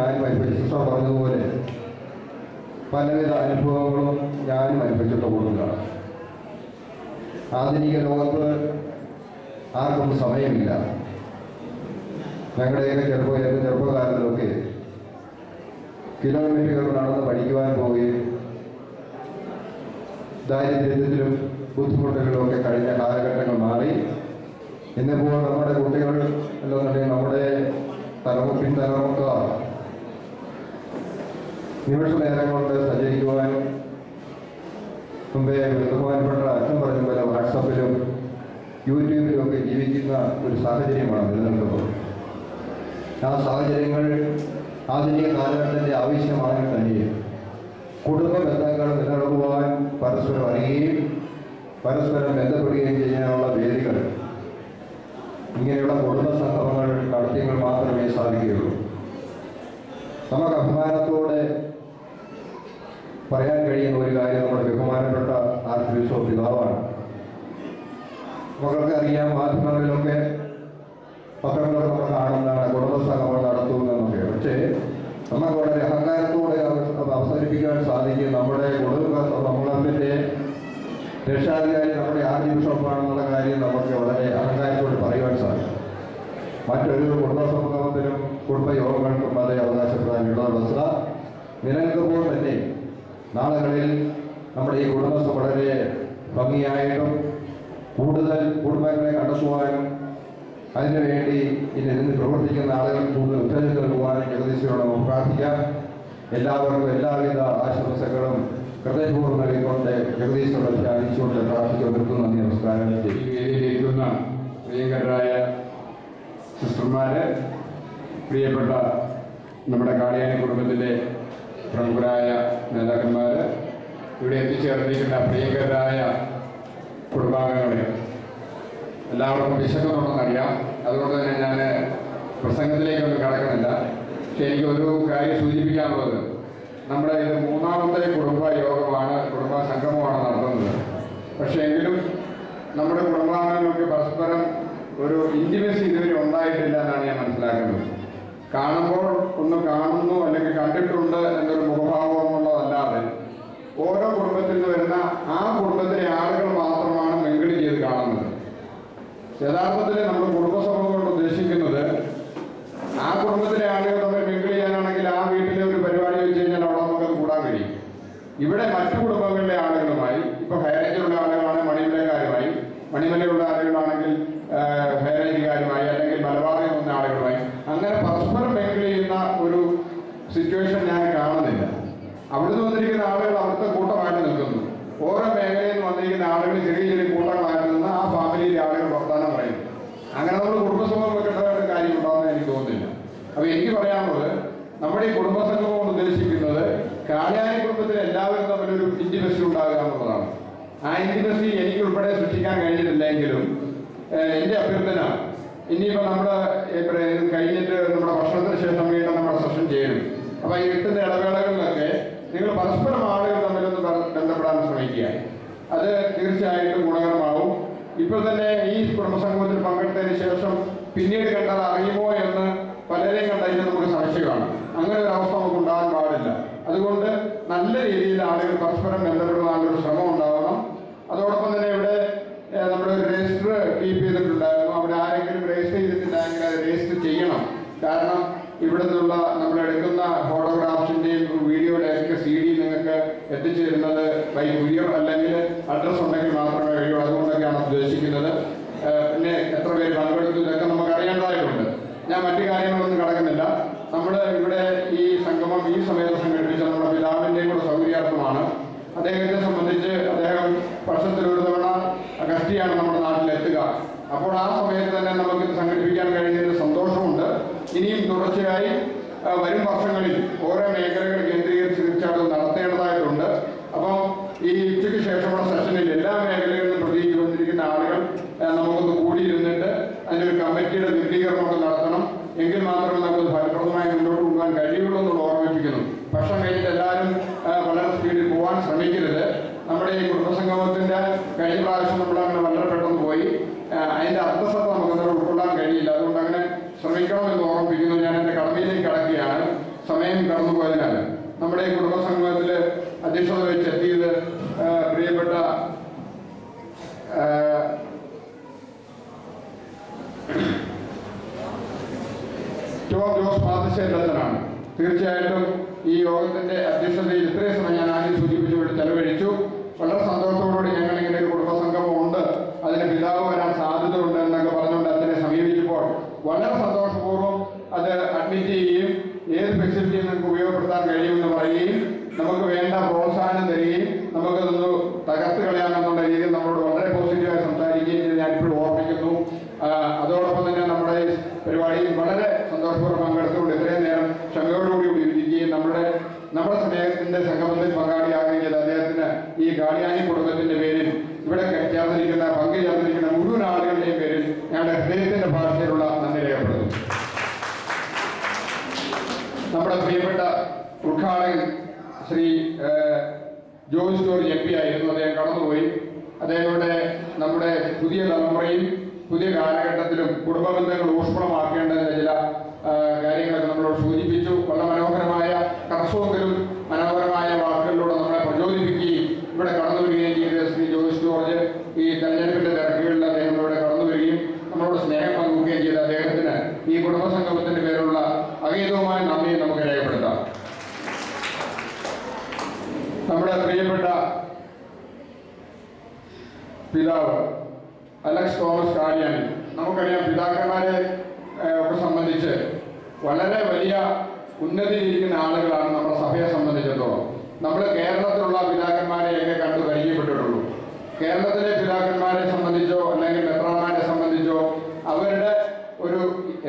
ഞാനും അനുഭവിച്ച സിസ്റ്റർ പറഞ്ഞതുപോലെ പലവിധ അനുഭവങ്ങളും ഞാനും അനുഭവിച്ചിട്ട് പോകുന്നതാണ് ആധുനിക ലോകത്ത് ആർക്കും സമയമില്ല ഞങ്ങളുടെയൊക്കെ ചെറുപ്പ എൻ്റെ ചെറുപ്പകാലത്തിലൊക്കെ കിലോമീറ്ററുകൾ നടന്ന് പഠിക്കുവാൻ പോവുകയും ദാരിദ്ര്യത്തിലും ബുദ്ധിമുട്ടുകളിലും ഒക്കെ കഴിഞ്ഞ കാലഘട്ടങ്ങൾ മാറി ഇന്നിപ്പോൾ നമ്മുടെ കുട്ടികൾ അല്ലെന്നുണ്ടെങ്കിൽ നമ്മുടെ തലമു പിൻതലമുറക്കാർ നിമിഷ നേരം കൊണ്ട് സഞ്ചരിക്കുവാനും മുമ്പേ ബഹുമാനപ്പെട്ട അച്ഛൻ പറഞ്ഞ പോലെ വാട്സപ്പിലും യൂട്യൂബിലും ഒക്കെ ജീവിക്കുന്ന ഒരു സാഹചര്യമാണ് നിലനിൽക്കുന്നത് ആ സാഹചര്യങ്ങൾ ആധുനിക കാലഘട്ടത്തിൻ്റെ ആവശ്യമാണെങ്കിൽ തന്നെ കുടുംബ ബന്ധങ്ങൾ നിലനിർത്തുവാൻ പരസ്പരം അറിയുകയും പരസ്പരം ബന്ധപ്പെടുകയും ചെയ്യാനുള്ള വേദികൾ ഇങ്ങനെയുള്ള കുടുംബ സംഗമങ്ങൾ നടത്തിയെങ്കിൽ മാത്രമേ സാധിക്കുകയുള്ളൂ നമുക്ക് അഭിമാനത്തോടെ പറയാൻ കഴിയുന്ന ഒരു കാര്യം നമ്മുടെ ബഹുമാനപ്പെട്ട ആർച്ച് ബിഷപ്പ് പിതാവാണ് നമുക്കൊക്കെ അറിയാം മാധ്യമങ്ങളിലൊക്കെ പത്രങ്ങളൊക്കെ നമ്മൾ കാണുന്നതാണ് കുടുംബ സംഗമം നടത്തുന്നതെന്നൊക്കെ പക്ഷേ നമുക്ക് വളരെ അഹങ്കാരത്തോടെ അവ- അത് അവതരിപ്പിക്കാൻ സാധിക്കും നമ്മുടെ കുടുംബ സമൂഹത്തിൻ്റെ രക്ഷാധികാരി നമ്മുടെ ആദ്യ ബിഷപ്പാണെന്നുള്ള കാര്യം നമുക്ക് വളരെ അഹങ്കാരത്തോടെ പറയുവാൻ സാധിക്കും മറ്റൊരു കുടുംബ സമൂഹത്തിനും കുടുംബ യോഗങ്ങൾക്കും അതേ അവകാശപ്പെടാനുള്ള വസ്തുത നിലനിൽക്കുമ്പോൾ തന്നെ നാളുകളിൽ നമ്മുടെ ഈ കുടുംബം വളരെ ഭംഗിയായിട്ടും കൂടുതൽ കുടുംബങ്ങളെ കണ്ടെത്തുവാനും അതിനുവേണ്ടി ഇനി നിന്ന് പ്രവർത്തിക്കുന്ന ആളുകൾ കൂടുതൽ ഉത്തേജനം നൽകുവാനും ജഗദീശ്വരോട് നമുക്ക് പ്രാർത്ഥിക്കാം എല്ലാവർക്കും എല്ലാവിധ ആശംസകളും ഹൃദയപൂർവ്വം നൽകിക്കൊണ്ട് ജഗദീശ്വരോട് ധ്യാനിച്ചുകൊണ്ട് പ്രാർത്ഥിച്ചുകൊണ്ട് നിർത്തുന്നു നന്ദി നമസ്കാരം ഈ ചെയ്യും വേദിയിലിരിക്കുന്ന പ്രിയങ്കരായ സിസ്റ്റർമാര് പ്രിയപ്പെട്ട നമ്മുടെ കാളിയാനി കുടുംബത്തിലെ പ്രമുഖരായ നേതാക്കന്മാര് ഇവിടെ എത്തിച്ചേർന്നിരിക്കുന്ന പ്രിയങ്കരായ കുടുംബാംഗങ്ങളെ എല്ലാവർക്കും വിശക്കുന്നുണ്ടെന്നറിയാം അതുകൊണ്ട് തന്നെ ഞാൻ പ്രസംഗത്തിലേക്കൊന്നും കടക്കുന്നില്ല പക്ഷെ എനിക്ക് ഒരു കാര്യം സൂചിപ്പിക്കാനുള്ളത് നമ്മുടെ ഇത് മൂന്നാമത്തെ കുടുംബ യോഗമാണ് കുടുംബ സംഗമമാണ് നടത്തുന്നത് പക്ഷേ എങ്കിലും നമ്മുടെ കുടുംബാംഗങ്ങൾക്ക് പരസ്പരം ഒരു ഇൻറ്റിമസി ഇതുവരെ ഉണ്ടായിട്ടില്ല എന്നാണ് ഞാൻ മനസ്സിലാക്കുന്നത് കാണുമ്പോൾ ഒന്ന് കാണുന്നു അല്ലെങ്കിൽ കണ്ടിട്ടുണ്ട് എന്നൊരു മുഖഭാവം എന്നുള്ളതല്ലാതെ ഓരോ കുടുംബത്തിൽ നിന്ന് വരുന്ന ആ കുടുംബത്തിലെ ആളുകൾ മാത്രമാണ് മെങ്കിളി ചെയ്ത് കാണുന്നത് യഥാർത്ഥത്തിൽ നമ്മൾ കുടുംബസഭ കൊണ്ട് ഉദ്ദേശിക്കുന്നത് ആ കുടുംബത്തിലെ ആളുകൾ തമ്മിൽ മിങ്കിൾ ചെയ്യാനാണെങ്കിൽ ആ വീട്ടിലെ ഒരു പരിപാടി വെച്ച് കഴിഞ്ഞാൽ അവിടെ നമുക്കത് കൂടാൻ കഴിയും ഇവിടെ മറ്റു കുടുംബങ്ങളിലെ ആളുകളുമായി ഇപ്പൊ ഹൈറേഞ്ചിലുള്ള ആളുകളാണെങ്കിൽ മണിമലക്കാരുമായി മണിമലയുള്ള ആളുകളാണെങ്കിൽ ഹൈറേഞ്ചുകാരുമായി അല്ലെങ്കിൽ മലബാറിൽ നിന്ന ആളുകളുമായി അങ്ങനെ പരസ്പരം മിങ്കിൾ ചെയ്യുന്ന ഒരു സിറ്റുവേഷൻ ഞാൻ കാണുന്നില്ല അവിടുന്ന് വന്നിരിക്കുന്ന ആളുകൾ അവിടുത്തെ കൂട്ടമായിട്ട് നിൽക്കുന്നു ഓരോ മേഖലയിൽ നിന്ന് വന്നിരിക്കുന്ന ആളുകൾ ചെറിയ ചെറിയ കൂട്ടങ്ങളായിട്ട് നിന്ന് ആ ഫാമിലിയിലെ ആളുകൾ വർത്തമാനം പറയുന്നു അങ്ങനെ നമ്മൾ കുടുംബസംഗമം വെക്കേണ്ട ഒരു കാര്യം ഉണ്ടാകുന്ന എനിക്ക് തോന്നുന്നില്ല അപ്പൊ എനിക്ക് പറയാനുള്ളത് നമ്മുടെ ഈ കുടുംബസംഗമം കൊണ്ട് ഉദ്ദേശിക്കുന്നത് കാളിയാനി കുടുംബത്തിൽ എല്ലാവരും തമ്മിൽ ഒരു ഇന്റിമസി ഉണ്ടാകുക എന്നുള്ളതാണ് ആ ഇന്റിമസി എനിക്ക് ഉൾപ്പെടെ സൃഷ്ടിക്കാൻ കഴിഞ്ഞിട്ടില്ലെങ്കിലും ഏഹ്, എന്റെ അഭ്യർത്ഥന ഇനിയിപ്പോ നമ്മുടെ ഏപ്രിൽ ഇത് കഴിഞ്ഞിട്ട് നമ്മുടെ ഭക്ഷണത്തിന് ശേഷം വീണ്ടും നമ്മുടെ സെഷൻ ചെയ്യണം അപ്പൊ ഈ കിട്ടുന്ന ഇടവേളകളിലൊക്കെ നിങ്ങൾ പരസ്പരം ആളുകൾ തമ്മിലൊന്ന് ബ- ബന്ധപ്പെടാൻ ശ്രമിക്കുക അത് തീർച്ചയായിട്ടും ഗുണകരമാവും ഇപ്പോൾ തന്നെ ഈ കുടുംബസംഗമത്തിൽ പങ്കെടുത്തതിന് ശേഷം പിന്നീട് കണ്ടാൽ അറിയുമോ എന്ന് പലരെയും കണ്ടതിന് നമുക്ക് സംശയമാണ് അങ്ങനെ ഒരു അവസ്ഥ നമുക്ക് ഉണ്ടാകാൻ പാടില്ല അതുകൊണ്ട് നല്ല രീതിയിൽ ആളുകൾ പരസ്പരം ബന്ധപ്പെടുവാനുള്ള ഒരു ശ്രമം ഉണ്ടാവണം അതോടൊപ്പം തന്നെ ഇവിടെ ഏഹ്, നമ്മുടെ ഒരു രജിസ്റ്റർ കീപ്പ് ചെയ്തിട്ടുണ്ടായിരുന്നു അവിടെ ആരെങ്കിലും രജിസ്റ്റർ ചെയ്തിട്ടില്ലെങ്കിൽ അത് രജിസ്റ്റർ ചെയ്യണം കാരണം ഇവിടെ നിന്നുള്ള നമ്മൾ എടുക്കുന്ന ഫോട്ടോഗ്രാഫ്സിന്റെയും വീഡിയോയുടെ ഒക്കെ സി ഡി നിങ്ങൾക്ക് എത്തിച്ചു തരുന്നത് ബൈ കുരിയർ അല്ലെങ്കിൽ അഡ്രസ് ഉണ്ടെങ്കിൽ മാത്രമേ കഴിയൂ അതുകൊണ്ടൊക്കെയാണ് ഉദ്ദേശിക്കുന്നത് ഏഹ്, പിന്നെ എത്ര പേര് പങ്കെടുത്തു ഇതൊക്കെ നമുക്ക് അറിയേണ്ടതായിട്ടുണ്ട് ഞാൻ മറ്റു കാര്യങ്ങളൊന്നും കടക്കുന്നില്ല നമ്മൾ ഇവിടെ ഈ സംഗമം ഈ സമയത്ത് സംഘടിപ്പിച്ച നമ്മുടെ പിതാവിൻ്റെയും കൂടെ സൗകര്യാർത്ഥമാണ് അദ്ദേഹത്തെ സംബന്ധിച്ച് അദ്ദേഹം വർഷത്തിൽ ഒരു തവണ അഗസ്റ്റിയാണ് നമ്മുടെ നാട്ടിലെത്തുക അപ്പോൾ ആ സമയത്ത് തന്നെ നമുക്ക് ഇത് സംഘടിപ്പിക്കാൻ കഴിഞ്ഞതിൽ സന്തോഷമുണ്ട് ഇനിയും തുടർച്ചയായി ആ, വരും വർഷങ്ങളിൽ ഓരോ മേഖലകൾ കേന്ദ്രീകരിച്ച് തീർച്ചയായിട്ടും നടത്തേണ്ടതായിട്ടുണ്ട് അപ്പം ഈ ഉച്ചയ്ക്ക് ശേഷമുള്ള സെഷനിൽ എല്ലാ മേഖലകളിലും പ്രതികരിച്ചുകൊണ്ടിരിക്കുന്ന ആളുകൾ ആ, നമുക്കൊന്ന് കൂടിയിരുന്നിട്ട് അതിനൊരു കമ്മിറ്റിയുടെ വിപുലീകരണമൊക്കെ നടത്തണം എങ്കിൽ മാത്രമേ നമുക്ക് ഫലപ്രദമായി മുന്നോട്ട് കൊണ്ടുപോകാൻ കഴിയുള്ളൂ എന്നുള്ള ഓർമ്മിപ്പിക്കുന്നു ഭക്ഷണം കഴിഞ്ഞിട്ട് എല്ലാവരും ആ, വളരെ സ്പീഡിൽ പോകാൻ ശ്രമിക്കരുത് നമ്മുടെ ഈ കുടുംബസംഗമത്തിന്റെ കഴിഞ്ഞ പ്രാവശ്യം നമ്മൾ അങ്ങനെ വളരെ പെട്ടെന്ന് പോയി ആ, അതിന്റെ അർത്ഥസത്ത നമുക്ക് ഉൾക്കൊള്ളാൻ കഴിയില്ല അതുകൊണ്ട് അങ്ങനെ ശ്രമിക്കണമെന്ന് ഓർമ്മിപ്പിക്കുന്നു ഞാൻ എന്റെ കടമയിലേക്ക് കടക്കുകയാണ് സമയം കടന്നുപോയതിനാൽ നമ്മുടെ ഈ കുടുംബ സംഗമത്തിൽ അധ്യക്ഷത വെച്ചെത്തിയത് ആ, പ്രിയപ്പെട്ട ആ, ടോം ജോസ് പാതശേഖരനാണ് തീർച്ചയായിട്ടും ഈ യോഗത്തിന്റെ അധ്യക്ഷതയിൽ ഇത്രയും സമയം ഞാൻ ആദ്യം സൂചിപ്പിച്ചുകൊണ്ട് ചെലവഴിച്ചു വളരെ സന്തോഷത്തോടുകൂടി ഞങ്ങൾ ഇങ്ങനെ ഒരു കുടുംബ സംഗമം ഉണ്ട് അതിന് പിതാവ് വരാൻ സാധ്യതയുണ്ട് എന്നൊക്കെ പറഞ്ഞുകൊണ്ട് അതിനെ സമീപിച്ചപ്പോൾ വളരെ സന്തോഷപൂർവ്വം അത് അഡ്മിറ്റ് ചെയ്യുകയും ഏത് ഫെസിലിറ്റിയും നിങ്ങൾക്ക് ഉപയോഗപ്പെടുത്താൻ കഴിയുമെന്ന് പറയുകയും നമുക്ക് വേണ്ട പ്രോത്സാഹനം തരികയും നമുക്കതൊന്ന് തകർത്ത് കളയാമെന്നുള്ള രീതിയിൽ നമ്മളോട് വളരെ പോസിറ്റീവായി സംസാരിക്കുകയും ചെയ്ത് ഞാൻ ഇപ്പോഴും ഓർമ്മിക്കുന്നു ആ, അതോടൊപ്പം തന്നെ നമ്മുടെ ഈ പരിപാടിയിൽ വളരെ സന്തോഷപൂർവ്വം പങ്കെടുത്തുകൊണ്ട് ഇത്രയും നേരം ക്ഷമയോടുകൂടി ഇവിടെ ഇരിക്കുകയും നമ്മുടെ നമ്മുടെ സ്നേഹത്തിന്റെ സംഗമത്തിൽ പങ്കാളിയാകുകയും ചെയ്ത അദ്ദേഹത്തിന് ഈ ഗാഡിയാനി കുടുംബത്തിന്റെ പേരിൽ ഇവിടെ ചേർന്നിരിക്കുന്ന പങ്കു ചേർന്നിരിക്കുന്ന മുഴുവൻ ആളുകളുടെയും പേരിൽ ഞങ്ങളുടെ ഹൃദയത്തിന്റെ ഭാഷയിലുള്ള നന്ദി രേഖപ്പെടുത്തുന്നു നമ്മുടെ പ്രിയപ്പെട്ട ഉദ്ഘാടകൻ ശ്രീ ഏഹ്, ജോയ്സ് ജോർജ് എം പി ആയിരുന്നു അദ്ദേഹം കടന്നുപോയി അദ്ദേഹങ്ങളുടെ നമ്മുടെ പുതിയ തലമുറയിൽ പുതിയ കാലഘട്ടത്തിലും കുടുംബ ബന്ധങ്ങൾ ഊഷ്മളമാക്കേണ്ടതിന്റെ ചില ആ, കാര്യങ്ങളൊക്കെ നമ്മളോട് സൂചിപ്പിച്ചു വളരെ മനോഹരമായ കർഷകരും മനോഹരമായ വാക്കുകളിലൂടെ നമ്മളെ പ്രചോദിപ്പിക്കുകയും ഇവിടെ കടന്നു വരികയും ചെയ്ത ശ്രീ ജോയ്സ് ജോർജ് ഈ തെരഞ്ഞെടുപ്പിന്റെ തിരക്കുകളിൽ അദ്ദേഹം ഇവിടെ കടന്നു വരികയും നമ്മളോട് സ്നേഹം പങ്കുവയ്ക്കുകയും ചെയ്ത അദ്ദേഹത്തിന് ഈ കുടുംബ സംഗമത്തിന്റെ പേരുള്ള അഗീതവുമായ നന്ദി നമുക്ക് രേഖപ്പെടുത്താം നമ്മുടെ പ്രിയപ്പെട്ട പിതാവ് അലക്സ് തോമസ് കാളിയാനി നമുക്കറിയാം പിതാക്കന്മാരെ ഏഹ്, ഒക്കെ സംബന്ധിച്ച് വളരെ വലിയ ഉന്നതിയിലിരിക്കുന്ന ആളുകളാണ് നമ്മുടെ സഭയെ സംബന്ധിച്ചിടത്തോളം നമ്മൾ കേരളത്തിലുള്ള പിതാക്കന്മാരെയൊക്കെ കണ്ടു പരിചയപ്പെട്ടിട്ടുള്ളൂ കേരളത്തിലെ പിതാക്കന്മാരെ സംബന്ധിച്ചോ അല്ലെങ്കിൽ മെത്രാന്മാരെ സംബന്ധിച്ചോ അവരുടെ ഒരു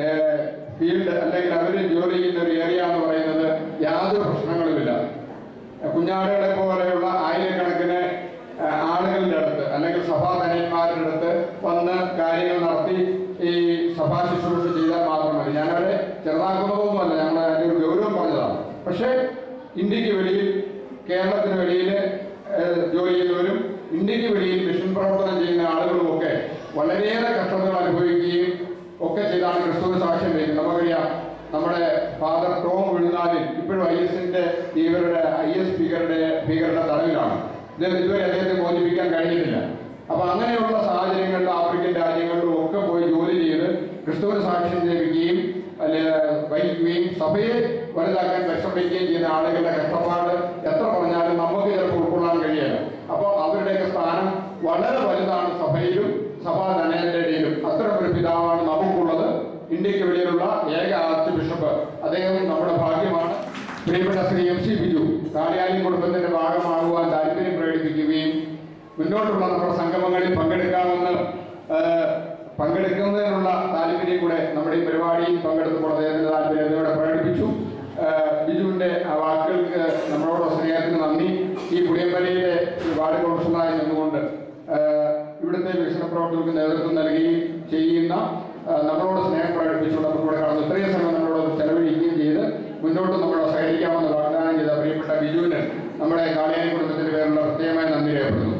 ഫീൽഡ് അല്ലെങ്കിൽ അവർ ജോലി ചെയ്യുന്ന ഒരു ഏരിയ എന്ന് പറയുന്നത് യാതൊരു പ്രശ്നങ്ങളുമില്ല കുഞ്ഞാടുകളെ പോലെയുള്ള ആയിരക്കണക്കിന് ആ, ആളുകളുടെ അടുത്ത് അല്ലെങ്കിൽ സഭാധനന്മാരുടെ അടുത്ത് വന്ന് കാര്യങ്ങൾ നടത്തി ഈ സഭാ ശുശ്രൂഷ ചെയ്താൽ മാത്രം മതി ഞാനവരെ ചെറുതാക്കുന്നതൊന്നുമല്ല ഞങ്ങൾ അതിൻ്റെ ഒരു ഗൗരവം പറഞ്ഞതാണ് പക്ഷേ ഇന്ത്യക്ക് വെളിയിൽ കേരളത്തിന് വെളിയിൽ ഏഹ്, ജോലി ചെയ്യുന്നവരും ഇന്ത്യക്ക് വെളിയിൽ മിഷൻ പ്രവർത്തനം ചെയ്യുന്ന ആളുകളുമൊക്കെ വളരെയേറെ കഷ്ടതകൾ അനുഭവിക്കുകയും ഒക്കെ ചെയ്താണ് ക്രിസ്തുവിന് സാക്ഷ്യം വയ്ക്കുന്നത് നമുക്കറിയാം നമ്മുടെ ഫാദർ ടോം വിഴുന്നാലിൽ ഇപ്പോഴും ഐ എസിന്റെ ഇവരുടെ ഐ എസ് സ്പീക്കറുടെ സ്പീക്കറുടെ തടവിലാണ് ഇത് ഇതുവരെ അദ്ദേഹത്തെ മോചിപ്പിക്കാൻ കഴിഞ്ഞിട്ടില്ല അപ്പൊ അങ്ങനെയുള്ള സാഹചര്യങ്ങളിൽ ആഫ്രിക്കൻ രാജ്യങ്ങളിലും ഒക്കെ പോയി ജോലി ചെയ്ത് ക്രിസ്തുവിന് സാക്ഷ്യം ലഭിക്കുകയും അല്ലെ വഹിക്കുകയും സഭയെ വലുതാക്കാൻ പരിശ്രമിക്കുകയും ചെയ്യുന്ന ആളുകളുടെ കഷ്ടപ്പാട് എത്ര പറഞ്ഞാലും നമുക്ക് ചിലപ്പോൾ ഉൾക്കൊള്ളാൻ കഴിയില്ല അപ്പോൾ അവരുടെയൊക്കെ സ്ഥാനം വളരെ വലുതാണ് സഭയിലും സഭാ ധനേന്ദ്രയിലും അത്തരം ഒരു പിതാവാണ് നമുക്കുള്ളത് ഇന്ത്യക്ക് വെളിയിലുള്ള ഏക ആർച്ച് ബിഷപ്പ് അദ്ദേഹം നമ്മുടെ ഭാഗ്യമാണ് പ്രിയപ്പെട്ട ശ്രീ എം സി ബിജു കാളിയാലി കുടുംബത്തിന്റെ ഭാഗമാകുവാൻ താല്പര്യം പ്രകടിപ്പിക്കുകയും മുന്നോട്ടുള്ള നമ്മുടെ സംഗമങ്ങളിൽ പങ്കെടുക്കാമെന്ന് ആ, പങ്കെടുക്കുന്നതിനുള്ള താല്പര്യം കൂടെ നമ്മുടെ ഈ പരിപാടിയിൽ പങ്കെടുത്തപ്പോൾ അദ്ദേഹത്തിന്റെ താല്പര്യം അതിലൂടെ പ്രകടിപ്പിച്ചു ആ, ബിജുവിന്റെ ആ വാക്കുകൾക്ക് നമ്മളോട് സ്നേഹത്തിന് നന്ദി ഈ പുളിയമ്പലയിലെ ഈ വാർഡ് കൗൺസിലറായി നിന്നുകൊണ്ട് ആ, ഇവിടുത്തെ വികസന പ്രവർത്തകർക്ക് നേതൃത്വം നൽകുകയും ചെയ്യുന്ന ആ, നമ്മളോട് സ്നേഹം പ്രകടിപ്പിച്ചുകൊണ്ട് നമുക്കിവിടെ കടന്നു ഇത്രയും സമയം നമ്മളോട് ചെലവഴിക്കുകയും ചെയ്ത് മുന്നോട്ട് നമ്മൾ സഹകരിക്കാമെന്ന് വാഗ്ദാനം ചെയ്ത പ്രിയപ്പെട്ട ബിജുവിന് നമ്മുടെ കാളിയാനി കുടുംബത്തിന്റെ പേരുള്ള പ്രത്യേകമായ നന്ദി രേഖപ്പെടുന്നു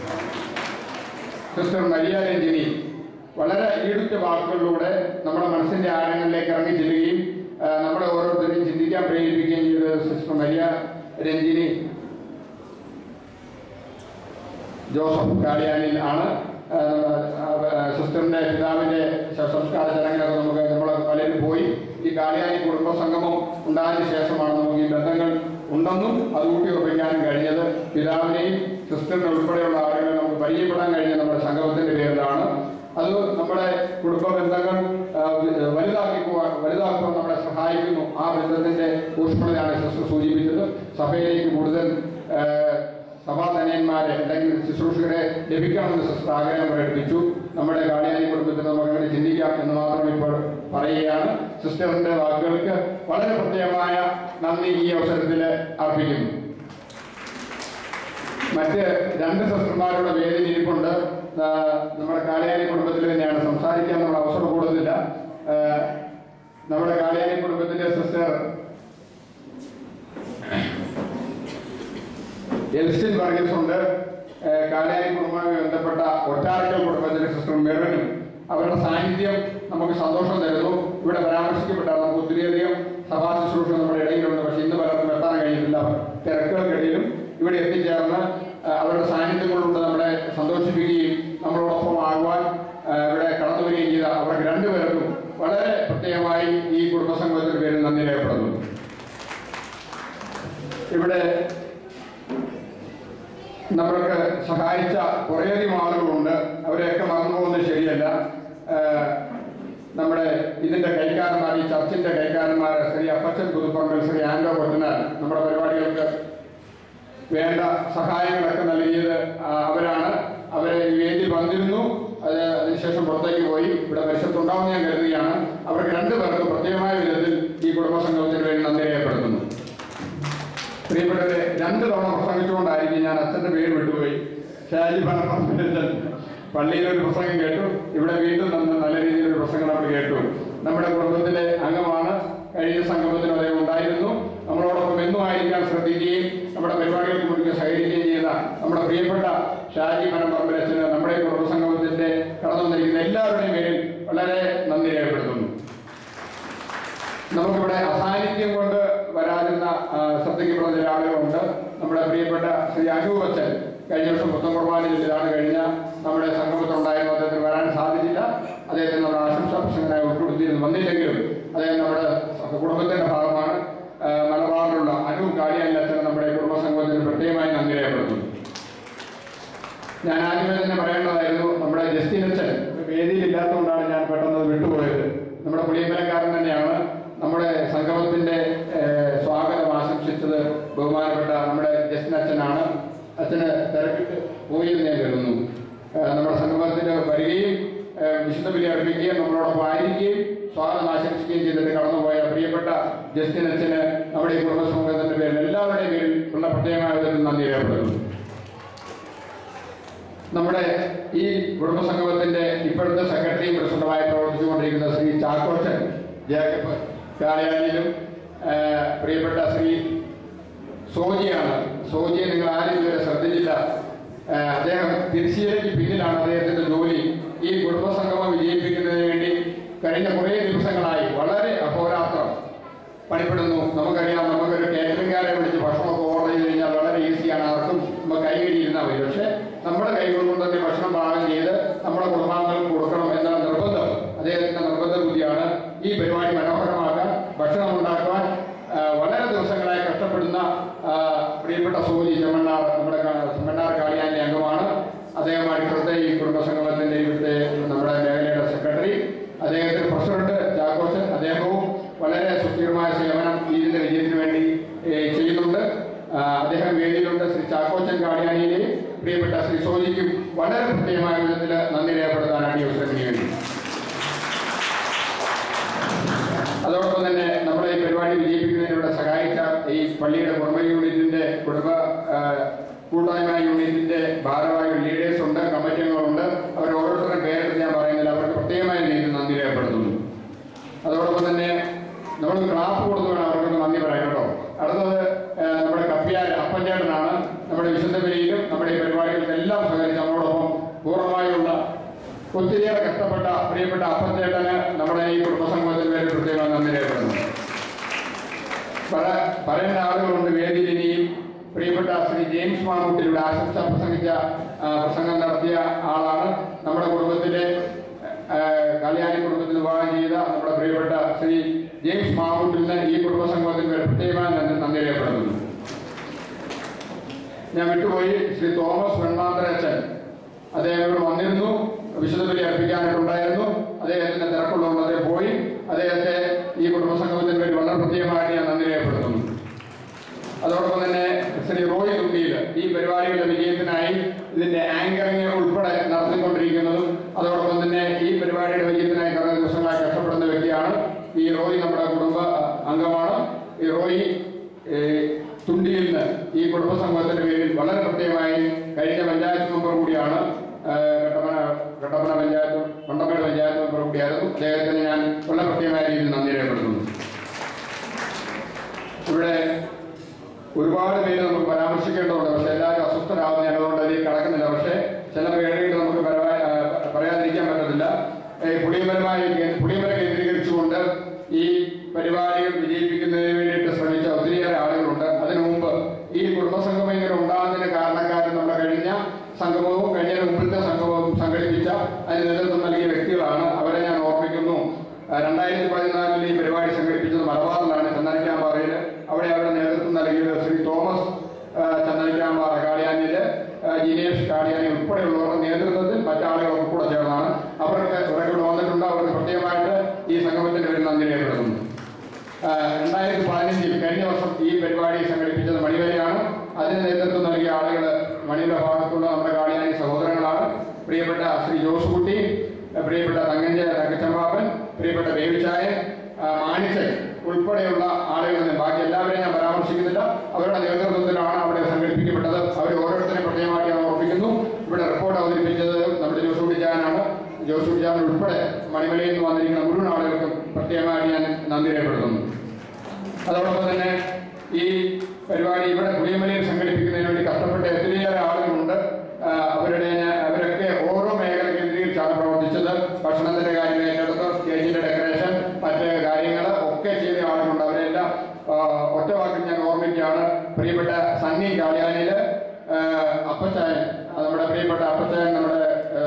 സിസ്റ്റർ മരിയ രഞ്ജിനി വളരെ ഈടുറ്റ വാക്കുകളിലൂടെ നമ്മുടെ മനസ്സിന്റെ ആഴങ്ങളിലേക്ക് ഇറങ്ങി ചെല്ലുകയും ആ, നമ്മളെ ഓരോരുത്തരെയും ചിന്തിക്കാൻ പ്രേരിപ്പിക്കുകയും ചെയ്ത സിസ്റ്റർ മരിയ രഞ്ജിനി ജോസഫ് കാളിയാനിൽ ആണ് ആ, ആ, സിസ്റ്ററിന്റെ പിതാവിന്റെ ശ- സംസ്കാര ചടങ്ങിലൊക്കെ നമുക്ക് നമ്മൾ പലരും പോയി ഈ കാളിയാനി കുടുംബ സംഗമം ഉണ്ടായതിനു ശേഷമാണ് നമുക്ക് ഈ ബന്ധങ്ങൾ ഉണ്ടെന്നും അത് ഊട്ടി ഉറപ്പിക്കാനും കഴിഞ്ഞത് പിതാവിനെയും സിസ്റ്ററിനെ ഉൾപ്പെടെയുള്ള ആളുകളെ നമുക്ക് പരിചയപ്പെടാൻ കഴിഞ്ഞ നമ്മുടെ സംഗമത്തിന്റെ പേരിലാണ് അത് നമ്മുടെ കുടുംബ ബന്ധങ്ങൾ ആ, വലുതാക്കി പോവാൻ വലുതാക്കുവാൻ നമ്മളെ സഹായിക്കുന്നു ആ ബന്ധത്തിന്റെ ഊഷ്മളതയാണ് സിസ്റ്റർ സൂചിപ്പിച്ചത് സഭയിലേക്ക് കൂടുതൽ ആ, സഭാധനന്മാരെ അല്ലെങ്കിൽ ശുശ്രൂഷകരെ ലഭിക്കണമെന്ന് സിസ്റ്റർ ആഗ്രഹം പ്രകടിപ്പിച്ചു നമ്മുടെ കാളിയാനി കുടുംബത്തിൽ നമുക്ക് അങ്ങനെ ചിന്തിക്കാം എന്ന് മാത്രം ഇപ്പോൾ പറയുകയാണ് സിസ്റ്ററിന്റെ വാക്കുകൾക്ക് വളരെ പ്രത്യേകമായ നന്ദി ഈ അവസരത്തിൽ അർപ്പിക്കുന്നു മറ്റ് രണ്ട് സിസ്റ്റർമാരുടെ വേദിയിൽ ഇരിപ്പുണ്ട് ആ, നമ്മുടെ കാളിയാനി കുടുംബത്തിൽ തന്നെയാണ് സംസാരിക്കാൻ നമ്മൾ അവസരം കൂടുതലില്ല ആ, നമ്മുടെ കാളിയാനി കുടുംബത്തിലെ സിസ്റ്റർ എൽസിൻ വർഗീസ് ഉണ്ട് ഏഹ് കാലാരി കുടുംബവുമായി ബന്ധപ്പെട്ട ഒറ്റാറിക്കൽ കുടുംബത്തിലെ സിസ്റ്റർ മെറിനും അവരുടെ സാന്നിധ്യം നമുക്ക് സന്തോഷം തരുന്നു ഇവിടെ പരാമർശിക്കപ്പെട്ട നമുക്ക് ഒത്തിരിയധികം സഭാ ശുശ്രൂഷ നമ്മുടെ ഇടയിലുണ്ട് പക്ഷെ ഇന്ന് പലർക്കും എത്താൻ കഴിയുന്നില്ല തിരക്കുകൾക്കിടയിലും ഇവിടെ എത്തിച്ചേർന്ന് ആ, അവരുടെ സാന്നിധ്യം കൊണ്ട് നമ്മളെ സന്തോഷിപ്പിക്കുകയും നമ്മളോടൊപ്പം ആകുവാൻ ആ, ഇവിടെ കടന്നു വരികയും ചെയ്ത അവർക്ക് രണ്ടുപേർക്കും വളരെ പ്രത്യേകമായി ഈ കുടുംബസംഘത്തിന്റെ പേരിൽ നന്ദി രേഖപ്പെടുന്നു ഇവിടെ നമ്മൾക്ക് സഹായിച്ച കുറേയധികം ആളുകളുണ്ട് അവരെയൊക്കെ മറന്നു പോകുന്നത് ശരിയല്ല ആഹ് നമ്മുടെ ഇതിന്റെ കൈക്കാരന്മാർ ഈ ചർച്ചിന്റെ കൈക്കാരന്മാർ ശ്രീ അപ്പച്ചൻ പുതുപ്പറമ്പിൽ ശ്രീ ആൻഡോ കൊറ്റനാൽ നമ്മുടെ പരിപാടികൾക്ക് വേണ്ട സഹായങ്ങളൊക്കെ നൽകിയത് ആ, അവരാണ് അവരെ ഈ വേദി വന്നിരുന്നു അത് അതിനുശേഷം പുറത്തേക്ക് പോയി ഇവിടെ പരിസരത്തുണ്ടാവുമെന്ന് ഞാൻ കരുതുകയാണ് അവർക്ക് രണ്ടുപേർക്കും പ്രത്യേകമായ വിധത്തിൽ ഈ കുടുംബസംഘത്തിന് വേണ്ടി നന്ദി രേഖപ്പെടുത്തുന്നു പ്രിയപ്പെട്ടവരെ രണ്ട് തവണ പ്രസംഗിച്ചുകൊണ്ടായിരിക്കും ഞാൻ അച്ഛന്റെ പേര് വിട്ടുപോയി ഷാജി പണപ്പറമ്പലച്ചൻ പള്ളിയിൽ ഒരു പ്രസംഗം കേട്ടു ഇവിടെ വീണ്ടും നമ്മൾ നല്ല രീതിയിൽ ഒരു പ്രസംഗം നമ്മൾ കേട്ടു നമ്മുടെ കുടുംബത്തിലെ അംഗമാണ് കഴിഞ്ഞ സംഗമത്തിന് അദ്ദേഹം ഉണ്ടായിരുന്നു നമ്മളോടൊപ്പം എന്നും ആയിരിക്കാൻ ശ്രദ്ധിക്കുകയും നമ്മുടെ പരിപാടികൾക്ക് മുന്നിൽ സഹകരിക്കുകയും ചെയ്ത നമ്മുടെ പ്രിയപ്പെട്ട ഷാജി പനപ്പറമ്പലച്ചന് നമ്മുടെ ഈ കുടുംബസംഗമത്തിന്റെ കടന്നു വന്നിരിക്കുന്ന എല്ലാവരുടെയും പേരിൽ വളരെ നന്ദി രേഖപ്പെടുത്തുന്നു നമുക്കിവിടെ അസാന്നിധ്യം കൊണ്ട് വരാതിരുന്ന ആ, ശ്രദ്ധിക്കപ്പെടുന്ന ചില ആളുകളുണ്ട് നമ്മുടെ പ്രിയപ്പെട്ട ശ്രീ അനൂപ് ബച്ചൻ കഴിഞ്ഞ വർഷം പുത്തൻ കുർബാനയിലാണ് കഴിഞ്ഞ നമ്മുടെ സംഗമത്തിലുണ്ടായിരുന്നു അദ്ദേഹത്തിന് വരാൻ സാധിച്ചില്ല അദ്ദേഹത്തിന് നമ്മുടെ ആശംസാ പ്രസംഗനായി ഉൾപ്പെടുത്തിയിരുന്നു വന്നില്ലെങ്കിലും അദ്ദേഹം നമ്മുടെ കുടുംബത്തിന്റെ ഭാഗമാണ് ആ, മലബാറിലുള്ള അനൂപ് കാളിയാൻ അച്ഛൻ നമ്മുടെ കുടുംബ സംഗമത്തിന് പ്രത്യേകമായി നന്ദി രേഖപ്പെടുത്തുന്നു ഞാൻ ആദ്യമേ തന്നെ പറയേണ്ടതായിരുന്നു നമ്മുടെ ജസ്റ്റിൻ അച്ഛൻ വേദിയിൽ ഇല്ലാത്തതുകൊണ്ടാണ് ഞാൻ പെട്ടെന്ന് അത് വിട്ടുപോയത് നമ്മുടെ പുളിയമ്പലക്കാരൻ തന്നെയാണ് നമ്മുടെ സംഗമത്തിന്റെ ഏഹ്, സ്വാഗതം ആശംസിച്ചത് ബഹുമാനപ്പെട്ട നമ്മുടെ ജസ്റ്റിൻ അച്ഛനാണ് അച്ഛന് തിരക്കിട്ട് പോയി എന്ന് ഞാൻ കരുതുന്നു ഏഹ്, നമ്മുടെ സംഗമത്തിൽ വരികയും ഏഹ്, വിശുദ്ധ ബലി അർപ്പിക്കുകയും നമ്മളോടൊപ്പം ആയിരിക്കുകയും സ്വാഗതം ആശംസിക്കുകയും ചെയ്തിട്ട് കടന്നുപോയ പ്രിയപ്പെട്ട ജസ്റ്റിൻ അച്ഛന് നമ്മുടെ ഈ കുടുംബ സമൂഹത്തിന്റെ പേരിൽ എല്ലാവരുടെയും പേരിൽ ഉള്ള പ്രത്യേകമായ വിധത്തിൽ നന്ദി രേഖപ്പെടുന്നു നമ്മുടെ ഈ കുടുംബ സംഗമത്തിന്റെ ഇപ്പോഴത്തെ സെക്രട്ടറിയും പ്രസിഡന്റുമായി പ്രവർത്തിച്ചുകൊണ്ടിരിക്കുന്ന ശ്രീ ചാക്കോച്ചൻ ജേക്കബ് കാളിയാനിലും പ്രിയപ്പെട്ട ശ്രീ സോജിയാണ് സോജിയെ നിങ്ങൾ ആരും ഇതുവരെ ശ്രദ്ധിച്ചില്ല ആ, അദ്ദേഹം തിരുശ്ശീലയ്ക്ക് പിന്നിലാണ് അദ്ദേഹത്തിന്റെ ജോലി ഈ കുടുംബ സംഗമം വിജയിപ്പിക്കുന്നതിന് വേണ്ടി കഴിഞ്ഞ കുറേ ദിവസങ്ങളായി വളരെ അഹോരാത്രം പണിപ്പെടുന്നു നമുക്കറിയാം നമുക്കൊരു കേറ്ററിംഗുകാരെ വിളിച്ച് ഭക്ഷണമൊക്കെ ഓർഡർ ചെയ്ത് കഴിഞ്ഞാൽ വളരെ ഈസിയാണ് ആർക്കും നമ്മൾ കൈകടി ഇരുന്നാൽ മതി പക്ഷേ നമ്മുടെ കൈകൾ കൊണ്ട് തന്നെ ഭക്ഷണം പാകം ചെയ്ത് നമ്മുടെ കുടുംബാംഗങ്ങൾക്ക് കൊടുക്കണം എന്ന നിർബന്ധം അദ്ദേഹത്തിന്റെ നിർബന്ധ ബുദ്ധിയാണ് ഈ പരിപാടി മനോഹരമാക്കാൻ ഭക്ഷണം ഉണ്ടാക്കുവാൻ ആ, വളരെ ദിവസങ്ങളായി കഷ്ടപ്പെടുന്ന ആ, പ്രിയപ്പെട്ട സോജി ചെമ്മണ്ണാർ നമ്മുടെ കാ- ചെമ്മണ്ണാർ കാളിയാന്റെ അംഗമാണ് അദ്ദേഹമാണ് ഇപ്പോഴത്തെ ഈ കുടുംബ സംഗമത്തിന്റെ ഇവിടുത്തെ നമ്മുടെ മേഖലയുടെ സെക്രട്ടറി അദ്ദേഹത്തിന്റെ പ്രസിഡന്റ് ചാക്കോച്ചൻ അദ്ദേഹവും വളരെ സുസ്ഥിരമായ സേവനം ഇതിന്റെ വിജയത്തിന് വേണ്ടി ഏ, ചെയ്യുന്നുണ്ട് ആ, അദ്ദേഹം വേദിയിലുണ്ട് ശ്രീ ചാക്കോച്ചൻ കാളിയാനിയിലെയും പ്രിയപ്പെട്ട ശ്രീ സോജിക്കും വളരെ പ്രത്യേകമായ വിധത്തിൽ നന്ദി രേഖപ്പെടുത്താനാണ് ഈ അവസരത്തിന് വേണ്ടി അതോടൊപ്പം തന്നെ നമ്മുടെ ഈ പരിപാടി വിജയിപ്പിക്കുന്നതിന് ഇവിടെ സഹായിച്ച ഈ പള്ളിയുടെ കുടുംബ യൂണിറ്റിന്റെ കുടുംബ ആ, കൂട്ടായ്മ യൂണിറ്റിന്റെ ഭാരവാഹികൾ ലീഡേഴ്സ് ഉണ്ട് കമ്മിറ്റി അംഗങ്ങളുണ്ട് അവർ ഓരോരുത്തരുടെ പേരെടുത്ത് ഞാൻ പറയുന്നില്ല അവർക്ക് പ്രത്യേകമായ രീതിയിൽ നന്ദി രേഖപ്പെടുത്തുന്നു അതോടൊപ്പം തന്നെ നമ്മൾ ക്ലാപ്പ് കൊടുത്തു വേണം അവർക്ക് നന്ദി പറയാം കേട്ടോ അടുത്തത് ആ, നമ്മുടെ കപ്പിയാർ അപ്പഞ്ചേട്ടനാണ് നമ്മുടെ വിശുദ്ധ ബലിയിലും നമ്മുടെ ഈ പരിപാടികൾക്കെല്ലാം സഹകരിച്ച് നമ്മളോടൊപ്പം പൂർണ്ണമായുള്ള ഒത്തിരിയേറെ കഷ്ടപ്പെട്ട പ്രിയപ്പെട്ട അപ്പഞ്ചേട്ടന് നമ്മുടെ ഈ കുടുംബസംഘത്തിന്റെ പേരിൽ പ്രത്യേകം നന്ദി രേഖപ്പെടുന്നു പല പറയുന്ന ആളുകളുണ്ട് വേദിയിൽ ഇനിയും പ്രിയപ്പെട്ട ശ്രീ ജെയിംസ് മാമൂട്ടിലൂടെ ആശംസ പ്രസംഗിച്ച ആ, പ്രസംഗം നടത്തിയ ആളാണ് നമ്മുടെ കുടുംബത്തിലെ ആ, കല്യാണി കുടുംബത്തിൽ വിവാഹം ചെയ്ത നമ്മുടെ പ്രിയപ്പെട്ട ശ്രീ ജെയിംസ് മാമൂട്ടിലിന് ഈ കുടുംബസംഘത്തിന് പേര് പ്രത്യേകമായി നന്ദി നന്ദി രേഖപ്പെടുന്നു ഞാൻ വിട്ടുപോയി ശ്രീ തോമസ് വെണ്ണാന്തരച്ചൻ അദ്ദേഹം ഇവിടെ വന്നിരുന്നു വിശുദ്ധ ബലി അർപ്പിക്കാനായിട്ടുണ്ടായിരുന്നു അദ്ദേഹത്തിന്റെ തിരക്കുള്ളതുകൊണ്ട് അദ്ദേഹം പോയി അദ്ദേഹത്തെ ഈ കുടുംബസംഗമത്തിന് വേണ്ടി വളരെ പ്രത്യേകമായിട്ട് ഞാൻ നന്ദി രേഖപ്പെടുത്തുന്നു അതോടൊപ്പം തന്നെ ശ്രീ റോയ് തുണ്ടിയിൽ ഈ പരിപാടികളുടെ വിജയത്തിനായി ഇതിന്റെ ആങ്കറിംഗ് ഉൾപ്പെടെ നടത്തിക്കൊണ്ടിരിക്കുന്നതും അതോടൊപ്പം തന്നെ ഈ പരിപാടിയുടെ വിജയത്തിനായി കുറേ ദിവസങ്ങളായി കഷ്ടപ്പെടുന്ന വ്യക്തിയാണ് ഈ റോയ് നമ്മുടെ കുടുംബ അഹ്, അംഗമാണ് ഈ റോയ് ഏഹ്, തുണ്ടിയിൽ നിന്ന് ഈ കുടുംബ സമൂഹത്തിന്റെ പേരിൽ വളരെ പ്രത്യേകമായി കഴിഞ്ഞ പഞ്ചായത്ത് മെമ്പർ കൂടിയാണ് ഏഹ്, കട്ടപ്പന കട്ടപ്പന പഞ്ചായത്ത് പണ്ടമേട് പഞ്ചായത്ത് മെമ്പർ കൂടിയായിരുന്നു അദ്ദേഹത്തിന് ഞാൻ വളരെ പ്രത്യേകമായ രീതിയിൽ നന്ദി രേഖപ്പെടുത്തുന്നു ഇവിടെ ഒരുപാട് പേര് നമുക്ക് പരാമർശിക്കേണ്ടതുണ്ട് പക്ഷെ എല്ലാവരും അസ്വസ്ഥരാകുന്ന ഞാൻ അതുകൊണ്ട് അതിൽ കടക്കുന്നില്ല പക്ഷേ ചില പേരുകൾ നമുക്ക് പരവാ- ആ, പറയാതിരിക്കാൻ പറ്റത്തില്ല ഏഹ്, പുളിയമരമായി കേ- പുളിയമര കേന്ദ്രീകരിച്ചുകൊണ്ട് ഈ പരിപാടികൾ വിജയിപ്പിക്കുന്നതിന് വേണ്ടിയിട്ട് ശ്രമിച്ച ഒത്തിരിയേറെ ആളുകളുണ്ട് അതിനു മുമ്പ് ഈ കുടുംബസംഗമം ഇങ്ങനെ ഉണ്ടാകുന്നതിന് കാരണക്കാരൻ നമ്മുടെ കഴിഞ്ഞ സംഗമവും കഴിഞ്ഞ മുമ്പത്തെ സംഗമവും സംഘടിപ്പിച്ച അതിന് നേതൃത്വം നൽകിയ വ്യക്തികളാണ് അവരെ ഞാൻ ഓർമ്മിക്കുന്നു ആ, രണ്ടായിരത്തി പതിനാലിൽ ഈ പരിപാടി സംഘടിപ്പിച്ചത് മലബാറിലാണ് ചന്ദനക്കാമ്പാറയിൽ അവിടെ അവരുടെ നേതൃത്വം നൽകിയത് ശ്രീ തോമസ് ആ, ചന്ദനക്കാമ്പാറ കാളിയാനില് ആ, ജിനേഷ് കാളിയാനി ഉൾപ്പെടെയുള്ളവരുടെ നേതൃത്വത്തിൽ മറ്റാളുകളൊക്കെ കൂടെ ചേർന്നാണ് അവർക്ക് ഇവരൊക്കെ ഇവിടെ വന്നിട്ടുണ്ട് അവർക്ക് പ്രത്യേകമായിട്ട് ഈ സംഗമത്തിന്റെ പേരിൽ നന്ദി രേഖപ്പെടുത്തുന്നു ആ, രണ്ടായിരത്തി പതിനഞ്ചിൽ കഴിഞ്ഞ വർഷം ഈ പരിപാടി സംഘടിപ്പിച്ചത് മണിവരെയാണ് അതിന് നേതൃത്വം നൽകിയ ആളുകൾ മണിയുടെ ഭാഗത്തുള്ള നമ്മുടെ കാളിയാനി സഹോദരങ്ങളാണ് പ്രിയപ്പെട്ട ശ്രീ ജോസ് കുട്ടി പ്രിയപ്പെട്ട തങ്കഞ്ച തങ്കച്ചമ്പാപ്പൻ പ്രിയപ്പെട്ട ബേബിച്ചായൻ ആ, മാണിച്ചൻ ഉൾപ്പെടെയുള്ള ആളുകളിൽ ബാക്കി എല്ലാവരെയും ഞാൻ പരാമർശിക്കുന്നില്ല അവരുടെ നേതൃത്വത്തിലാണ് അവിടെ സംഘടിപ്പിക്കപ്പെട്ടത് അവർ ഓരോരുത്തരെയും പ്രത്യേകമായി ഞാൻ ഓർപ്പിക്കുന്നു ഇവിടെ റിപ്പോർട്ട് അവതരിപ്പിച്ചത് നമ്മുടെ ജോസ് കുട്ടിച്ചായനാണ് ജോസ് കുട്ടിച്ചായൻ ഉൾപ്പെടെ മണിമലയിൽ നിന്ന് വന്നിരിക്കുന്ന മുഴുവൻ ആളുകൾക്കും പ്രത്യേകമായി ഞാൻ നന്ദി രേഖപ്പെടുത്തുന്നു അതോടൊപ്പം തന്നെ ഈ പരിപാടി ഇവിടെ പുളിയമലയിൽ സംഘടിപ്പിക്കുന്നതിന് വേണ്ടി കഷ്ടപ്പെട്ട ഒത്തിരിയേറെ ആളുകളുണ്ട് ആ, അവരുടെ അവരൊക്കെ ഓരോ മേഖല കേന്ദ്രീകരിച്ചാണ് പ്രവർത്തിച്ചത് ഭക്ഷണത്തിന്റെ കാര്യം ഏറ്റെടുത്ത് സ്റ്റേജിന്റെ ഡെക്കറേഷൻ മറ്റ് കാര്യങ്ങൾ ഒക്കെ ചെയ്ത ആളുകളുണ്ട് അവരെല്ലാം ആ, ഒറ്റ വാക്കിൽ ഞാൻ ഓർമ്മിക്കുകയാണ് പ്രിയപ്പെട്ട സണ്ണി കാളിയാനില് ആ, അപ്പച്ചായൻ ആ, നമ്മുടെ പ്രിയപ്പെട്ട അപ്പച്ചായൻ നമ്മുടെ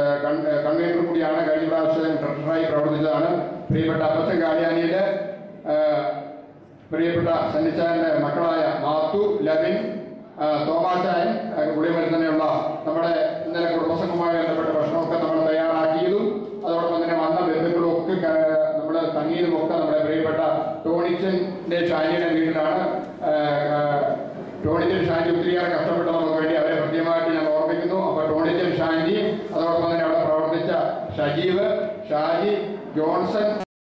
കൺവീനർ കൂടിയാണ് കഴിഞ്ഞ പ്രാവശ്യം ട്രഷറായി പ്രവർത്തിച്ചതാണ് പ്രിയപ്പെട്ട അപ്പച്ചൻ കാളിയാനിയില് ആ, പ്രിയപ്പെട്ട സന്നിച്ചായന്റെ മക്കളായ മാത്തു ലവിൻ ആ, തോമാച്ചായൻ ആ, കുടിമരുന്ന് തന്നെയുള്ള നമ്മുടെ ഇന്നലെ കുടുംബസംഘവുമായി ബന്ധപ്പെട്ട ഭക്ഷണമൊക്കെ നമ്മൾ തയ്യാറാക്കിയതും അതോടൊപ്പം തന്നെ വന്ന ബന്ധുക്കളും ഒക്കെ നമ്മൾ തങ്ങിയതും ഒക്കെ നമ്മുടെ പ്രിയപ്പെട്ട ടോണിച്ചന്റെ ഷാനിയുടെ വീട്ടിലാണ് ആ, ആ, ടോണിച്ചൻ ഷാൻഡി ഒത്തിരിയേറെ കഷ്ടപ്പെട്ട നമുക്ക് വേണ്ടി അവരെ പ്രത്യേകമായിട്ട് ഞാൻ ഓർമ്മിക്കുന്നു അപ്പൊ ടോണിച്ചൻ ഷാൻഡി അതോടൊപ്പം തന്നെ അവിടെ പ്രവർത്തിച്ച ഷജീവ് ഷാജി ജോൺസൺ